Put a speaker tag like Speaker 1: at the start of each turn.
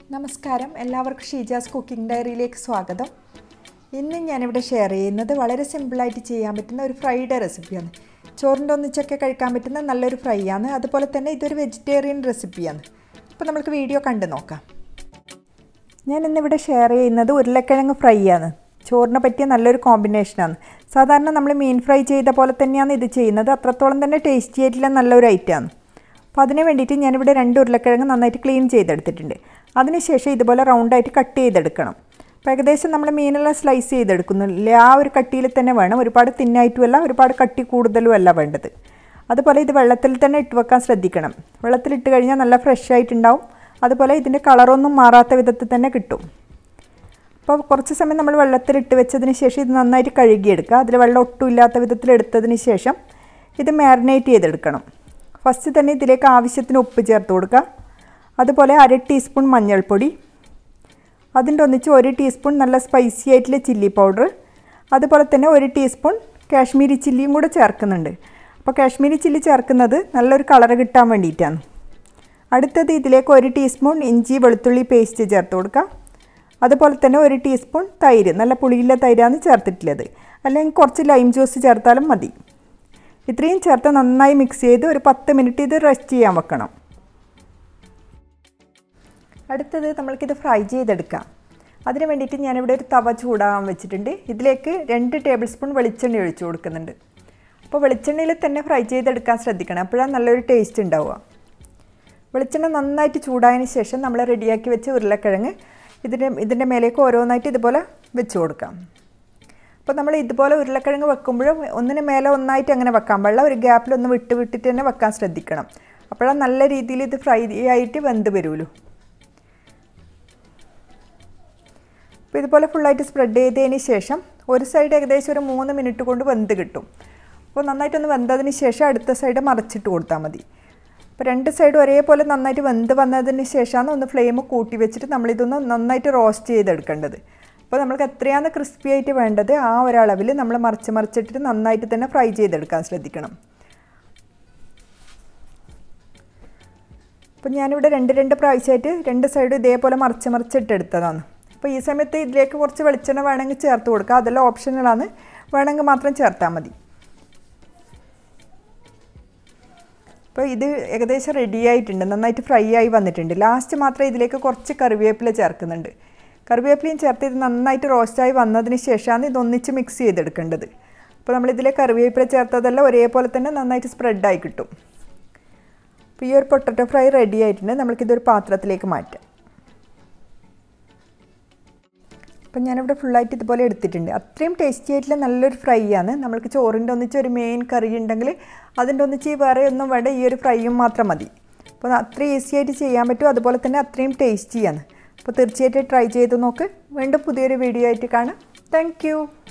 Speaker 1: നമസ്കാരം എല്ലാവർക്കും ഷീജാസ് കുക്കിംഗ് ഡയറിയിലേക്ക് സ്വാഗതം ഇന്ന് ഞാനിവിടെ ഷെയർ ചെയ്യുന്നത് വളരെ സിമ്പിളായിട്ട് ചെയ്യാൻ പറ്റുന്ന ഒരു ഫ്രൈഡ് റെസിപ്പിയാണ് ചോറിൻ്റെ ഒന്നിച്ചൊക്കെ കഴിക്കാൻ പറ്റുന്ന നല്ലൊരു ഫ്രൈ ആണ് അതുപോലെ തന്നെ ഇതൊരു വെജിറ്റേറിയൻ റെസിപ്പിയാണ് അപ്പോൾ നമുക്ക് വീഡിയോ കണ്ടു നോക്കാം ഞാൻ ഇന്നിവിടെ ഷെയർ ചെയ്യുന്നത് ഉരുളക്കിഴങ്ങ് ഫ്രൈ ആണ് ചോറിനെ പറ്റിയ നല്ലൊരു കോമ്പിനേഷനാണ് സാധാരണ നമ്മൾ മീൻ ഫ്രൈ ചെയ്ത പോലെ തന്നെയാണ് ഇത് ചെയ്യുന്നത് അത്രത്തോളം തന്നെ ടേസ്റ്റി ആയിട്ടുള്ള നല്ലൊരു ഐറ്റമാണ് അപ്പോൾ അതിന് വേണ്ടിയിട്ട് ഞാനിവിടെ രണ്ട് ഉരുളക്കിഴങ്ങ് നന്നായിട്ട് ക്ലീൻ ചെയ്തെടുത്തിട്ടുണ്ട് അതിനുശേഷം ഇതുപോലെ റൗണ്ടായിട്ട് കട്ട് ചെയ്തെടുക്കണം അപ്പോൾ ഏകദേശം നമ്മൾ മീനെല്ലാം സ്ലൈസ് ചെയ്തെടുക്കുന്നില്ല ആ ഒരു കട്ടിയിൽ തന്നെ വേണം ഒരുപാട് തിന്നായിട്ടുമല്ല ഒരുപാട് കട്ടി കൂടുതലും അല്ല വേണ്ടത് അതുപോലെ ഇത് വെള്ളത്തിൽ തന്നെ ഇട്ട് വെക്കാൻ ശ്രദ്ധിക്കണം വെള്ളത്തിലിട്ട് കഴിഞ്ഞാൽ നല്ല ഫ്രഷ് ആയിട്ടുണ്ടാവും അതുപോലെ ഇതിൻ്റെ കളറൊന്നും മാറാത്ത വിധത്തിൽ തന്നെ കിട്ടും അപ്പോൾ കുറച്ച് സമയം നമ്മൾ വെള്ളത്തിലിട്ട് വെച്ചതിന് ശേഷം ഇത് നന്നായിട്ട് കഴുകിയെടുക്കുക അതിൽ വെള്ളം ഒട്ടും ഇല്ലാത്ത വിധത്തിൽ എടുത്തതിന് ശേഷം ഇത് മാരിനേറ്റ് ചെയ്തെടുക്കണം ഫസ്റ്റ് തന്നെ ഇതിലേക്ക് ആവശ്യത്തിന് ഉപ്പ് ചേർത്ത് കൊടുക്കുക അതുപോലെ അര ടീസ്പൂൺ മഞ്ഞൾപ്പൊടി അതിൻ്റെ ഒന്നിച്ച് ഒരു ടീസ്പൂൺ നല്ല സ്പൈസി ആയിട്ടുള്ള ചില്ലി പൗഡർ അതുപോലെ തന്നെ ഒരു ടീസ്പൂൺ കാശ്മീരി ചില്ലിയും കൂടെ ചേർക്കുന്നുണ്ട് അപ്പോൾ കാശ്മീരി ചില്ലി ചേർക്കുന്നത് നല്ലൊരു കളർ കിട്ടാൻ വേണ്ടിയിട്ടാണ് അടുത്തത് ഇതിലേക്ക് ഒരു ടീസ്പൂൺ ഇഞ്ചി വെളുത്തുള്ളി പേസ്റ്റ് ചേർത്ത് കൊടുക്കുക അതുപോലെ തന്നെ ഒരു ടീസ്പൂൺ തൈര് നല്ല പുളിയില്ല തൈരാണ് ചേർത്തിട്ടുള്ളത് അല്ലെങ്കിൽ കുറച്ച് ലൈം ജ്യൂസ് ചേർത്താലും മതി ഇത്രയും ചേർത്ത് നന്നായി മിക്സ് ചെയ്ത് ഒരു പത്ത് മിനിറ്റ് ഇത് റെസ്റ്റ് ചെയ്യാൻ വെക്കണം അടുത്തത് നമ്മൾക്കിത് ഫ്രൈ ചെയ്തെടുക്കാം അതിന് വേണ്ടിയിട്ട് ഞാനിവിടെ ഒരു തവ ചൂടാകാൻ വെച്ചിട്ടുണ്ട് ഇതിലേക്ക് രണ്ട് ടേബിൾ സ്പൂൺ വെളിച്ചെണ്ണ ഒഴിച്ചു കൊടുക്കുന്നുണ്ട് അപ്പോൾ വെളിച്ചെണ്ണയിൽ തന്നെ ഫ്രൈ ചെയ്തെടുക്കാൻ ശ്രദ്ധിക്കണം അപ്പോഴാണ് നല്ലൊരു ടേസ്റ്റ് ഉണ്ടാവുക വെളിച്ചെണ്ണ നന്നായിട്ട് ചൂടായതിന് ശേഷം നമ്മൾ റെഡിയാക്കി വെച്ച ഉരുളക്കിഴങ്ങ് ഇതിൻ്റെ ഇതിൻ്റെ മേലേക്ക് ഓരോന്നായിട്ട് ഇതുപോലെ വെച്ച് കൊടുക്കാം അപ്പോൾ നമ്മൾ ഇതുപോലെ ഉരുളക്കിഴങ്ങ് വെക്കുമ്പോഴും ഒന്നിന് മേലെ ഒന്നായിട്ട് അങ്ങനെ വെക്കാൻ പാടില്ല ഒരു ഗ്യാപ്പിലൊന്ന് വിട്ട് വിട്ടിട്ട് തന്നെ വെക്കാൻ ശ്രദ്ധിക്കണം അപ്പോഴാണ് നല്ല രീതിയിൽ ഇത് ഫ്രൈ ആയിട്ട് വെന്ത് വരുമല്ലോ അപ്പോൾ ഇതുപോലെ ഫുള്ളായിട്ട് സ്പ്രെഡ് ചെയ്തതിന് ശേഷം ഒരു സൈഡ് ഏകദേശം ഒരു മൂന്ന് മിനിറ്റ് കൊണ്ട് വെന്ത് കിട്ടും അപ്പോൾ നന്നായിട്ടൊന്ന് വെന്തതിന് ശേഷം അടുത്ത സൈഡ് മറിച്ചിട്ട് കൊടുത്താൽ മതി അപ്പോൾ രണ്ട് സൈഡും ഒരേപോലെ നന്നായിട്ട് വെന്ത് വന്നതിന് ശേഷമാണ് ഒന്ന് ഫ്ലെയിം കൂട്ടി വെച്ചിട്ട് നമ്മളിതൊന്ന് നന്നായിട്ട് റോസ്റ്റ് ചെയ്തെടുക്കേണ്ടത് അപ്പോൾ നമുക്ക് എത്രയാണ് ക്രിസ്പി ആയിട്ട് വേണ്ടത് ആ ഒരളവിൽ നമ്മൾ മറിച്ച് മറിച്ചിട്ടിട്ട് നന്നായിട്ട് തന്നെ ഫ്രൈ ചെയ്തെടുക്കാൻ ശ്രദ്ധിക്കണം അപ്പോൾ ഞാനിവിടെ രണ്ട് രണ്ട് പ്രാവശ്യമായിട്ട് രണ്ട് സൈഡും ഇതേപോലെ മറിച്ച് മറിച്ചിട്ടെടുത്തതാണ് അപ്പോൾ ഈ സമയത്ത് ഇതിലേക്ക് കുറച്ച് വെളിച്ചെണ്ണ വേണമെങ്കിൽ ചേർത്ത് കൊടുക്കുക അതെല്ലാം ഓപ്ഷണലാണ് വേണമെങ്കിൽ മാത്രം ചേർത്താൽ മതി അപ്പോൾ ഇത് ഏകദേശം റെഡി ആയിട്ടുണ്ട് നന്നായിട്ട് ഫ്രൈ ആയി വന്നിട്ടുണ്ട് ലാസ്റ്റ് മാത്രമേ ഇതിലേക്ക് കുറച്ച് കറിവേപ്പില ചേർക്കുന്നുണ്ട് കറിവേപ്പിലയും ചേർത്ത് ഇത് നന്നായിട്ട് റോസ്റ്റായി വന്നതിന് ശേഷമാണ് ഇതൊന്നിച്ച് മിക്സ് ചെയ്തെടുക്കേണ്ടത് അപ്പോൾ നമ്മളിതിലെ കറിവേപ്പില ചേർത്തതെല്ലാം ഒരേപോലെ തന്നെ നന്നായിട്ട് സ്പ്രെഡായി കിട്ടും അപ്പോൾ ഈ ഒരു പൊട്ടറ്റോ ഫ്രൈ റെഡി ആയിട്ടുണ്ട് നമ്മൾക്കിതൊരു പാത്രത്തിലേക്ക് മാറ്റാം അപ്പം ഞാനിവിടെ ഫുള്ളായിട്ട് ഇതുപോലെ എടുത്തിട്ടുണ്ട് അത്രയും ടേസ്റ്റി ആയിട്ടുള്ള നല്ലൊരു ഫ്രൈ ആണ് നമ്മൾക്ക് ചോറിൻ്റെ ഒന്നിച്ച് ഒരു മെയിൻ കറി ഉണ്ടെങ്കിൽ അതിൻ്റെ ഒന്നിച്ച് വേറെ ഒന്നും വേണ്ട ഈ ഒരു ഫ്രൈയും മാത്രം മതി അപ്പോൾ അത്രയും ഈസി ആയിട്ട് ചെയ്യാൻ പറ്റും അതുപോലെ തന്നെ അത്രയും ടേസ്റ്റിയാണ് അപ്പോൾ തീർച്ചയായിട്ടും ട്രൈ ചെയ്ത് നോക്ക് വീണ്ടും പുതിയൊരു വീഡിയോ ആയിട്ട് കാണാം താങ്ക്